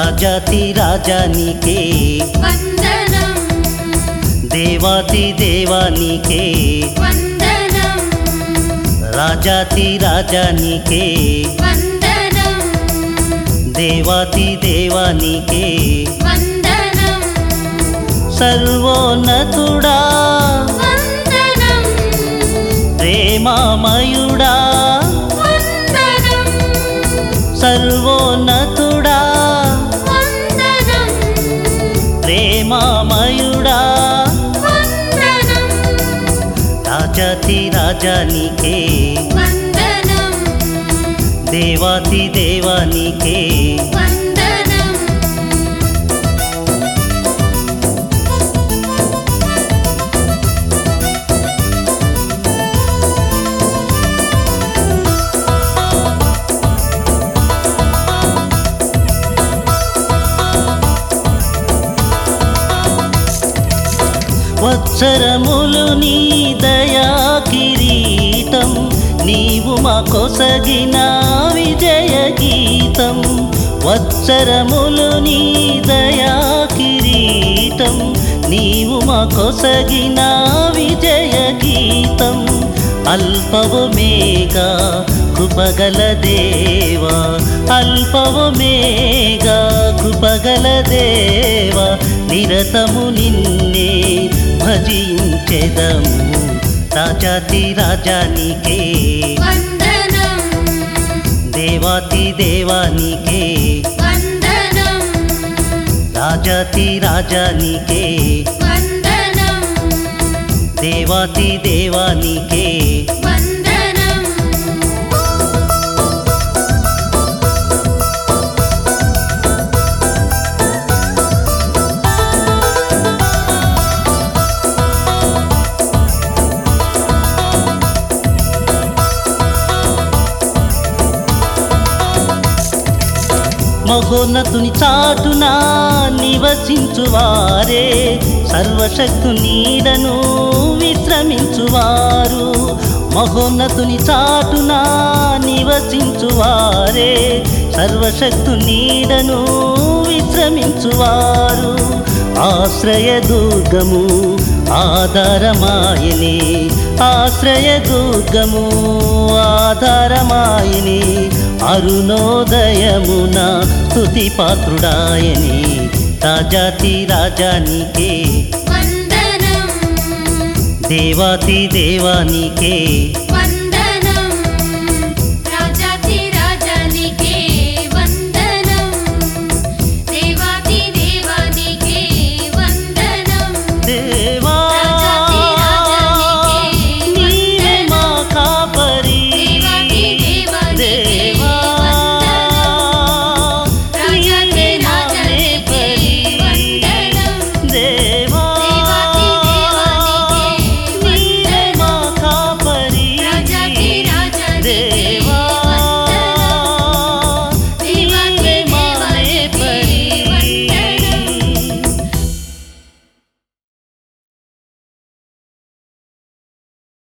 రాజాతి రాజానికే వందనం దేవాతి దేవానికే వందనం రాజాతి రాజానికే వందనం దేవాతి దేవానికే వందనం సర్వోన్నతుడా వందనం ప్రేమామయుడా వందనం సర్వోన్నతుడా వందనం ప్రేమామయుడా వందనం రాజాతి రాజానికే వందనం దేవాతి దేవానికే వందనం వత్సరములు నీ దయా కిరీటం నీవు మా కొసగిన విజయ గీతం వత్సరములు నీ దయా కిరీటం నీవు మా కొసగిన విజయ గీతం అల్పవు మేఘ కృపగల దేవా అల్పవు మేఘ కృపగల దేవా నిరతము నిన్నే భజించెదము రాజాతి రాజానికే వందనం దేవాతి దేవానికే వందనం రాజాతి రాజానికే వందనం దేవాతి దేవానికే వందనం మహోన్నతుని చాటున నివసించువారే సర్వశక్తు నీడను విశ్రమించువారు మహోన్నతుని చాటున నివసించువారే సర్వశక్తు నీడను విశ్రమించువారు ఆశ్రయ దుర్గము ఆధారమాయని ఆశ్రయ దుర్గము ఆధారమాయని అరుణోదయమున స్తుతి పాత్రుడాయని రాజాతి రాజానికే వందనం దేవాతి దేవానికే